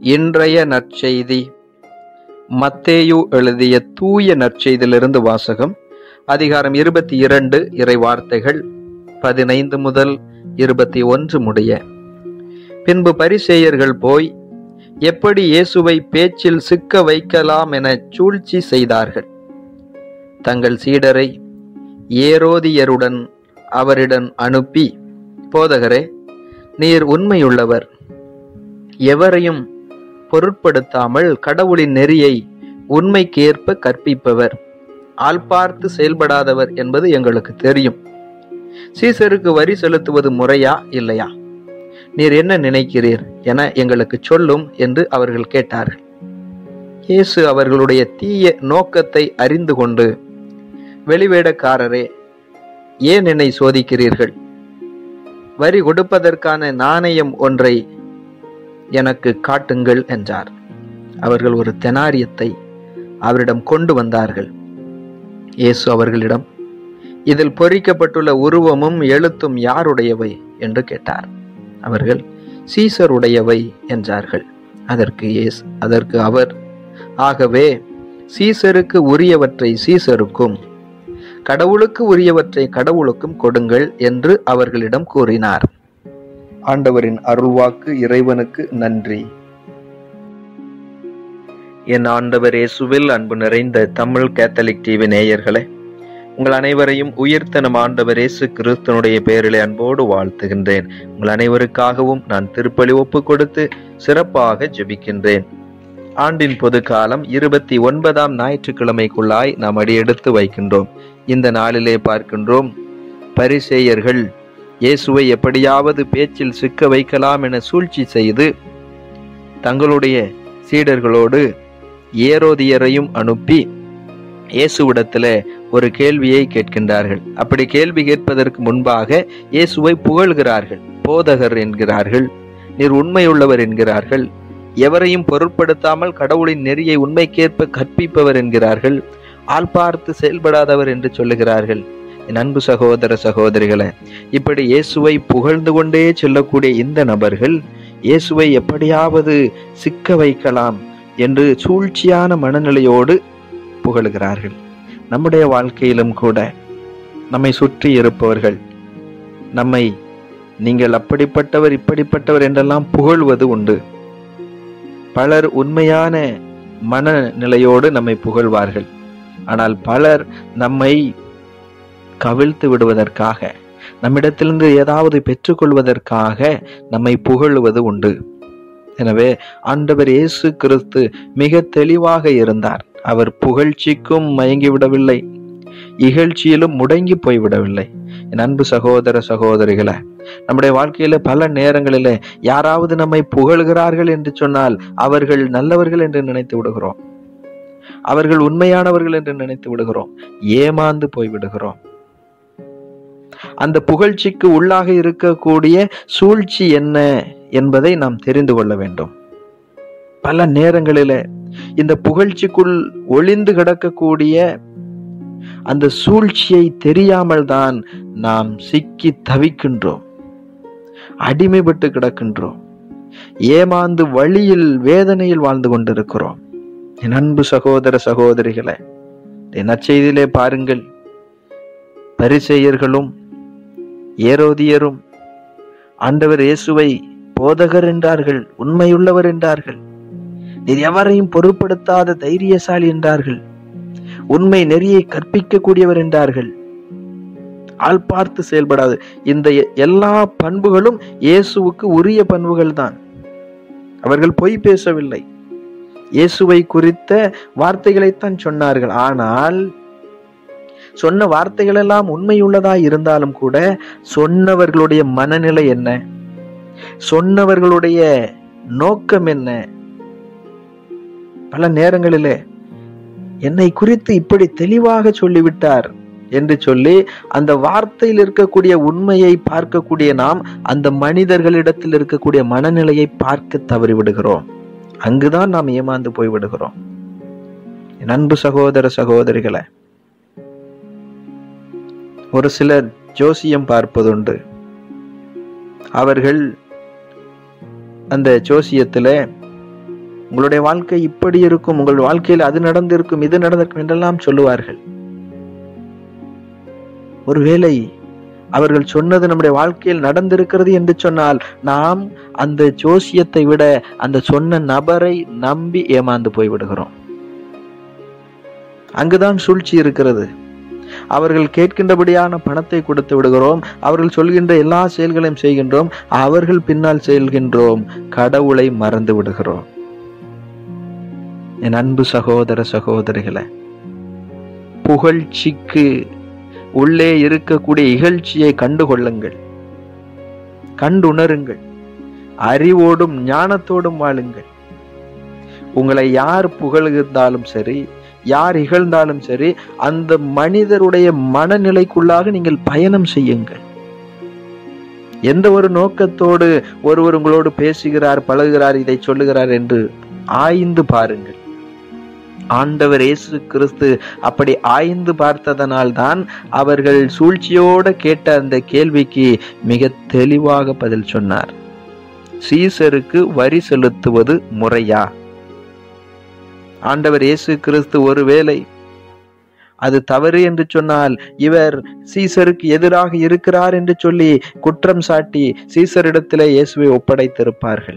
இன்றைய நற்செய்தி மத்தேயு எழுதிய தூய நற்செய்தியிலிருந்து வாசகம் அதிகாரம் இருபத்தி இரண்டு இறை வார்த்தைகள் பதினைந்து முதல் இருபத்தி ஒன்று முடிய பின்பு பரிசேயர்கள் போய் எப்படி இயேசுவை பேச்சில் சிக்க வைக்கலாம் என சூழ்ச்சி செய்தார்கள் தங்கள் சீடரை ஏரோதியருடன் அவரிடம் அனுப்பி போதகரே நீர் உண்மையுள்ளவர் எவரையும் பொருட்படுத்தாமல் கடவுளின் நெறியை உண்மைக்கேற்ப கற்பிப்பவர் ஆள் பார்த்து செயல்படாதவர் என்பது எங்களுக்கு தெரியும் சீசருக்கு வரி செலுத்துவது முறையா இல்லையா நீர் என்ன நினைக்கிறீர் என எங்களுக்கு சொல்லும் என்று அவர்கள் கேட்டார்கள் இயேசு அவர்களுடைய தீய நோக்கத்தை அறிந்து கொண்டு வெளிவேடக்காரரே ஏன் என்னை சோதிக்கிறீர்கள் வரி கொடுப்பதற்கான நாணயம் ஒன்றை எனக்கு காட்டுங்கள் என்றார் அவர்கள் ஒரு தெனாரியத்தை அவரிடம் கொண்டு வந்தார்கள் இயேசு அவர்களிடம் இதில் பொறிக்கப்பட்டுள்ள உருவமும் எழுத்தும் யாருடையவை என்று கேட்டார் அவர்கள் சீசருடையவை என்றார்கள் அதற்கு இயேசு அதற்கு அவர் ஆகவே சீசருக்கு உரியவற்றை சீசருக்கும் கடவுளுக்கு உரியவற்றை கடவுளுக்கும் கொடுங்கள் என்று அவர்களிடம் கூறினார் ஆண்டவரின் அருள்வாக்கு இறைவனுக்கு நன்றி என் ஆண்டவர் இயேசுவில் அன்பு நிறைந்த தமிழ் கேத்தலிக் டிவி நேயர்களே உங்கள் அனைவரையும் உயிர்த்த நம் ஆண்டவர் இயேசு கிறிஸ்தனுடைய பெயரிலே அன்போடு வாழ்த்துகின்றேன் உங்கள் அனைவருக்காகவும் நான் திருப்பலி ஒப்பு கொடுத்து சிறப்பாக ஜெபிக்கின்றேன் ஆண்டின் பொது காலம் இருபத்தி ஒன்பதாம் ஞாயிற்றுக்கிழமைக்குள்ளாய் நாம் அடியெடுத்து வைக்கின்றோம் இந்த நாளிலே பார்க்கின்றோம் பரிசேயர்கள் இயேசுவை எப்படியாவது பேச்சில் சிக்க வைக்கலாம் என சூழ்ச்சி செய்து தங்களுடைய சீடர்களோடு ஏரோதியரையும் அனுப்பி இயேசுவிடத்துல ஒரு கேள்வியை கேட்கின்றார்கள் அப்படி கேள்வி கேட்பதற்கு முன்பாக இயேசுவை புகழ்கிறார்கள் போதகர் என்கிறார்கள் நீர் உண்மையுள்ளவர் என்கிறார்கள் எவரையும் பொருட்படுத்தாமல் கடவுளின் நெறியை உண்மைக்கேற்ப கற்பிப்பவர் என்கிறார்கள் ஆள் பார்த்து செயல்படாதவர் என்று சொல்லுகிறார்கள் என் அன்பு சகோதர சகோதரிகளை இப்படி இயேசுவை புகழ்ந்து கொண்டே செல்லக்கூடிய இந்த நபர்கள் இயேசுவை எப்படியாவது சிக்க வைக்கலாம் என்று சூழ்ச்சியான மனநிலையோடு புகழுகிறார்கள் நம்முடைய வாழ்க்கையிலும் கூட நம்மை சுற்றி இருப்பவர்கள் நம்மை நீங்கள் அப்படிப்பட்டவர் இப்படிப்பட்டவர் என்றெல்லாம் புகழ்வது உண்டு பலர் உண்மையான மனநிலையோடு நம்மை புகழ்வார்கள் ஆனால் பலர் நம்மை கவிழ்த்து விடுவதற்காக நம்மிடத்திலிருந்து ஏதாவது பெற்றுக்கொள்வதற்காக நம்மை புகழுவது உண்டு எனவே ஆண்டவர் இயேசு கிறிஸ்து மிக தெளிவாக இருந்தார் அவர் புகழ்ச்சிக்கும் மயங்கிவிடவில்லை இகழ்ச்சியிலும் முடங்கி போய்விடவில்லை என் அன்பு சகோதர சகோதரிகளை நம்முடைய வாழ்க்கையில பல நேரங்களில யாராவது நம்மை புகழ்கிறார்கள் என்று சொன்னால் அவர்கள் நல்லவர்கள் என்று நினைத்து விடுகிறோம் அவர்கள் உண்மையானவர்கள் என்று நினைத்து விடுகிறோம் ஏமாந்து போய் விடுகிறோம் அந்த புகழ்ச்சிக்கு உள்ளாக இருக்கக்கூடிய சூழ்ச்சி என்ன என்பதை நாம் தெரிந்து கொள்ள வேண்டும் பல நேரங்களில இந்த புகழ்ச்சிக்குள் ஒளிந்து கிடக்கக்கூடிய அந்த சூழ்ச்சியை தெரியாமல் தான் நாம் சிக்கி தவிக்கின்றோம் அடிமைப்பட்டு கிடக்கின்றோம் ஏமாந்து வழியில் வேதனையில் வாழ்ந்து கொண்டிருக்கிறோம் என் அன்பு சகோதர சகோதரிகளை நற்செய்தியிலே பாருங்கள் பரிசெயர்களும் ஏரோதியரும் ஆண்டவர் இயேசுவை போதகர் என்றார்கள் உண்மையுள்ளவர் என்றார்கள் நீர் எவரையும் பொருட்படுத்தாத தைரியசாலி என்றார்கள் உண்மை நெறியை கற்பிக்கக்கூடியவர் என்றார்கள் ஆள் பார்த்து செயல்படாது இந்த எல்லா பண்புகளும் இயேசுவுக்கு உரிய பண்புகள் தான் அவர்கள் பொய் பேசவில்லை இயேசுவை குறித்த வார்த்தைகளைத்தான் சொன்னார்கள் ஆனால் சொன்ன வார்த்தைகள் எல்லாம் உண்மையுள்ளதா இருந்தாலும் கூட சொன்னவர்களுடைய மனநிலை என்ன சொன்னவர்களுடைய நோக்கம் என்ன பல நேரங்களிலே என்னை குறித்து இப்படி தெளிவாக சொல்லிவிட்டார் என்று சொல்லி அந்த வார்த்தையில் இருக்கக்கூடிய உண்மையை பார்க்கக்கூடிய நாம் அந்த மனிதர்களிடத்தில் இருக்கக்கூடிய மனநிலையை பார்க்க தவறிவிடுகிறோம் அங்குதான் நாம் ஏமாந்து போய் விடுகிறோம் என் அன்பு சகோதர சகோதரிகளை ஒரு சிலர் ஜோசியம் பார்ப்பதுண்டு அவர்கள் அந்த ஜோசியத்துல உங்களுடைய வாழ்க்கை இப்படி இருக்கும் உங்கள் வாழ்க்கையில் அது நடந்திருக்கும் இது நடந்திருக்கும் என்றெல்லாம் சொல்லுவார்கள் ஒருவேளை அவர்கள் சொன்னது நம்முடைய வாழ்க்கையில் நடந்திருக்கிறது என்று சொன்னால் நாம் அந்த ஜோசியத்தை விட அந்த சொன்ன நபரை நம்பி ஏமாந்து போய்விடுகிறோம் அங்குதான் சூழ்ச்சி இருக்கிறது அவர்கள் கேட்கின்றபடியான பணத்தை கொடுத்து விடுகிறோம் அவர்கள் சொல்கின்ற எல்லா செயல்களையும் செய்கின்றோம் அவர்கள் பின்னால் செல்கின்றோம் கடவுளை மறந்து விடுகிறோம் என் அன்பு சகோதர சகோதரிகளை புகழ்ச்சிக்கு உள்ளே இருக்கக்கூடிய இகழ்ச்சியை கண்டுகொள்ளுங்கள் கண்டுணருங்கள் அறிவோடும் ஞானத்தோடும் வாழுங்கள் உங்களை யார் புகழ்ந்தாலும் சரி யார் இகழ்ந்தாலும் சரி அந்த மனிதருடைய மனநிலைக்குள்ளாக நீங்கள் பயணம் செய்யுங்கள் எந்த ஒரு நோக்கத்தோடு ஒருவர் உங்களோடு பேசுகிறார் பழகுகிறார் இதை சொல்லுகிறார் என்று ஆய்ந்து பாருங்கள் ஆண்டவர் இயேசு கிறிஸ்து அப்படி ஆய்ந்து பார்த்ததனால் தான் அவர்கள் சூழ்ச்சியோட கேட்ட அந்த கேள்விக்கு மிக தெளிவாக பதில் சொன்னார் சீசருக்கு வரி செலுத்துவது முறையா ஆண்டவர் இயேசு கிறிஸ்து ஒருவேளை அது தவறு என்று சொன்னால் இவர் சீசருக்கு எதிராக இருக்கிறார் என்று சொல்லி குற்றம் சாட்டி சீசரிடத்திலே இயேசுவை ஒப்படைத்திருப்பார்கள்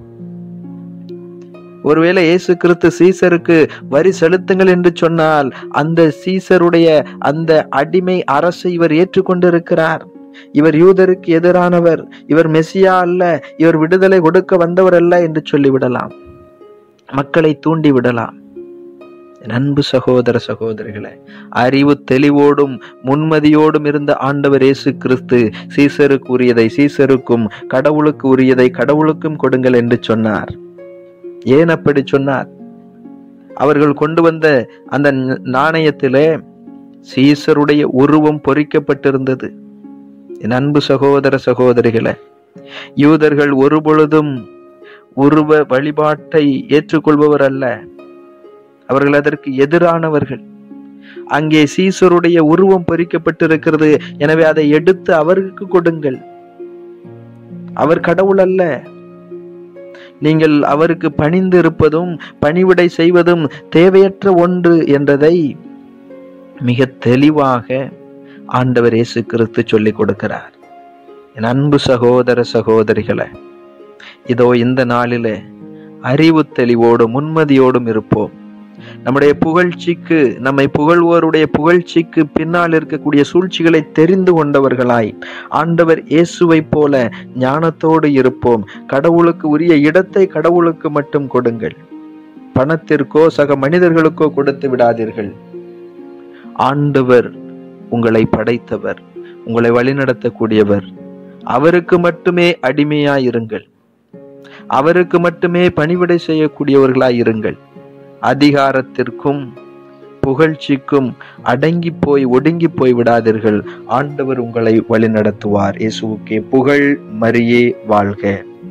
ஒருவேளை இயேசு கிறிஸ்து சீசருக்கு வரி செலுத்துங்கள் என்று சொன்னால் அந்த சீசருடைய அந்த அடிமை அரசை இவர் ஏற்றுக்கொண்டிருக்கிறார் இவர் யூதருக்கு எதிரானவர் இவர் மெசியா அல்ல இவர் விடுதலை கொடுக்க வந்தவர் அல்ல என்று சொல்லிவிடலாம் மக்களை தூண்டி விடலாம் அன்பு சகோதர சகோதரிகளே அறிவு தெளிவோடும் முன்மதியோடும் இருந்த ஆண்டவர் இயேசு கிறிஸ்து சீசருக்கு உரியதை சீசருக்கும் கடவுளுக்கு உரியதை கடவுளுக்கும் கொடுங்கள் என்று சொன்னார் ஏன் அப்படி சொன்னார் அவர்கள் கொண்டு வந்த அந்த நாணயத்திலே சீசருடைய உருவம் பொறிக்கப்பட்டிருந்தது என் அன்பு சகோதர சகோதரிகளே யூதர்கள் ஒருபொழுதும் உருவ வழிபாட்டை ஏற்றுக்கொள்பவர் அல்ல அவர்கள் அதற்கு எதிரானவர்கள் அங்கே சீசருடைய உருவம் பொறிக்கப்பட்டிருக்கிறது எனவே அதை எடுத்து அவருக்கு கொடுங்கள் அவர் கடவுள் அல்ல நீங்கள் அவருக்கு பணிந்து இருப்பதும் பணிவிடை செய்வதும் தேவையற்ற ஒன்று என்றதை மிக தெளிவாக ஆண்டவர் இயேசு கிறிஸ்து சொல்லிக் கொடுக்கிறார் என் அன்பு சகோதர சகோதரிகளை இதோ இந்த நாளிலே அறிவு தெளிவோடும் முன்மதியோடும் இருப்போம் நம்முடைய புகழ்ச்சிக்கு நம்மை புகழ்வோருடைய புகழ்ச்சிக்கு பின்னால் இருக்கக்கூடிய சூழ்ச்சிகளை தெரிந்து கொண்டவர்களாய் ஆண்டவர் இயேசுவை போல ஞானத்தோடு இருப்போம் கடவுளுக்கு உரிய இடத்தை கடவுளுக்கு மட்டும் கொடுங்கள் பணத்திற்கோ சக மனிதர்களுக்கோ கொடுத்து விடாதீர்கள் ஆண்டவர் உங்களை படைத்தவர் உங்களை வழிநடத்தக்கூடியவர் அவருக்கு மட்டுமே அடிமையாயிருங்கள் அவருக்கு மட்டுமே பணிவிடை செய்யக்கூடியவர்களாய் இருங்கள் அதிகாரத்திற்கும் புகழ்ச்சிக்கும் அடங்கி போய் ஒடுங்கி போய் விடாதீர்கள் ஆண்டவர் உங்களை வழிநடத்துவார் இயேசுவுக்கே புகழ் மரியே வாழ்க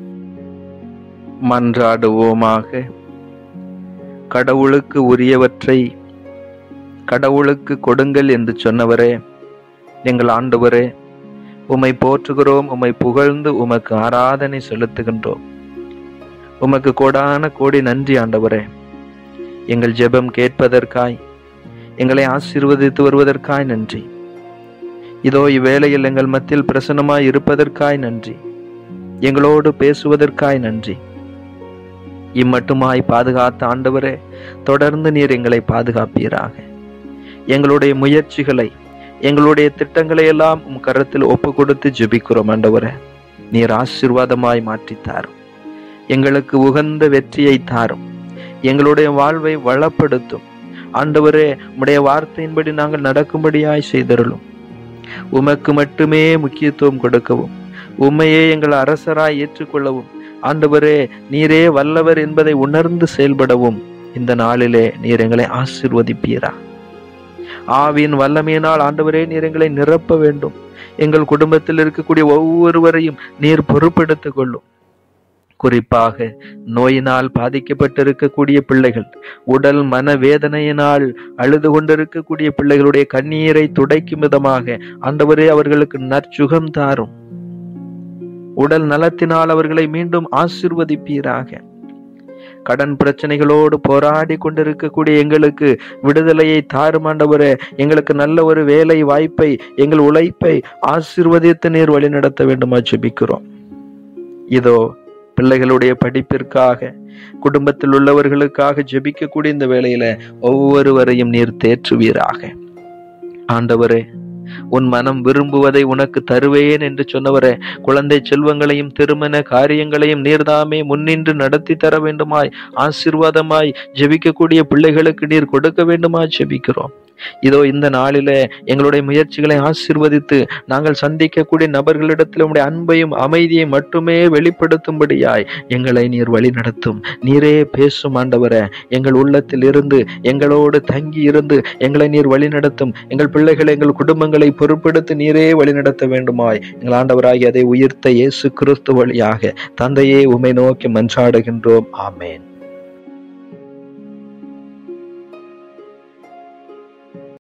மன்றாடுவோமாக கடவுளுக்கு உரியவற்றை கடவுளுக்கு கொடுங்கள் என்று சொன்னவரே எங்கள் ஆண்டவரே உம்மை போற்றுகிறோம் உம்மை புகழ்ந்து உமக்கு ஆராதனை செலுத்துகின்றோம் உமக்கு கோடான கோடி நன்றி ஆண்டவரே எங்கள் ஜெபம் கேட்பதற்காய் எங்களை ஆசீர்வதித்து வருவதற்காய் நன்றி இதோ இவ்வேளையில் எங்கள் மத்தியில் பிரசன்னமாய் இருப்பதற்காய் நன்றி எங்களோடு பேசுவதற்காய் நன்றி இம்மட்டுமாய் பாதுகாத்த ஆண்டவரே தொடர்ந்து நீர் எங்களை பாதுகாப்பீராக எங்களுடைய முயற்சிகளை எங்களுடைய திட்டங்களை எல்லாம் உம் கரத்தில் ஒப்பு கொடுத்து ஜெபிக்கிறோம் ஆண்டவரே நீர் ஆசீர்வாதமாய் மாற்றித் தாரும் எங்களுக்கு உகந்த வெற்றியை தாரும் எங்களுடைய வாழ்வை வளப்படுத்தும் ஆண்டவரே உம்முடைய வார்த்தையின்படி நாங்கள் நடக்கும்படியாய் செய்தருளும் உமக்கு மட்டுமே முக்கியத்துவம் கொடுக்கவும் உண்மையே எங்கள் அரசராய் ஏற்றுக்கொள்ளவும் ஆண்டவரே நீரே வல்லவர் என்பதை உணர்ந்து செயல்படவும் இந்த நாளிலே நீர் எங்களை ஆசிர்வதிப்பீரா ஆவியின் வல்லமையினால் ஆண்டவரே நீர் எங்களை நிரப்ப வேண்டும் எங்கள் குடும்பத்தில் இருக்கக்கூடிய ஒவ்வொருவரையும் நீர் பொறுப்பெடுத்துக் கொள்ளும் குறிப்பாக நோயினால் பாதிக்கப்பட்டிருக்கக்கூடிய பிள்ளைகள் உடல் மன வேதனையினால் அழுது கொண்டிருக்கக்கூடிய பிள்ளைகளுடைய கண்ணீரை துடைக்கும் விதமாக ஆண்டவரே அவர்களுக்கு நற்சுகம் தாரும் உடல் நலத்தினால் அவர்களை மீண்டும் ஆசிர்வதிப்பீராக கடன் பிரச்சனைகளோடு போராடி கொண்டிருக்கக்கூடிய எங்களுக்கு விடுதலையை தாரும் ஆண்டவரே எங்களுக்கு நல்ல ஒரு வேலை வாய்ப்பை எங்கள் உழைப்பை ஆசீர்வதித்து நீர் வழி நடத்த வேண்டுமா ஜெபிக்கிறோம் இதோ பிள்ளைகளுடைய படிப்பிற்காக குடும்பத்தில் உள்ளவர்களுக்காக ஜெபிக்கக்கூடிய இந்த வேளையில ஒவ்வொருவரையும் நீர் தேற்றுவீராக ஆண்டவரே உன் மனம் விரும்புவதை உனக்கு தருவேன் என்று சொன்னவரே குழந்தை செல்வங்களையும் திருமண காரியங்களையும் நீர்தாமே முன்னின்று நடத்தி தர வேண்டுமாய் ஆசீர்வாதமாய் ஜெபிக்கக்கூடிய பிள்ளைகளுக்கு நீர் கொடுக்க வேண்டுமாய் ஜெபிக்கிறோம் இதோ இந்த நாளில எங்களுடைய முயற்சிகளை ஆசீர்வதித்து நாங்கள் சந்திக்கக்கூடிய நபர்களிடத்தில் உடைய அன்பையும் அமைதியை மட்டுமே வெளிப்படுத்தும்படியாய் எங்களை நீர் வழி நடத்தும் நீரே பேசும் ஆண்டவரே எங்கள் உள்ளத்தில் இருந்து எங்களோடு தங்கி இருந்து எங்களை நீர் வழி நடத்தும் எங்கள் பிள்ளைகளை எங்கள் குடும்பங்களை பொறுப்பெடுத்து நீரே வழி நடத்த வேண்டுமாய் எங்கள் ஆண்டவராகி அதை உயிர்த்த இயேசு கிறிஸ்து வழியாக தந்தையே உமை நோக்கி மன்றாடுகின்றோம் ஆமேன்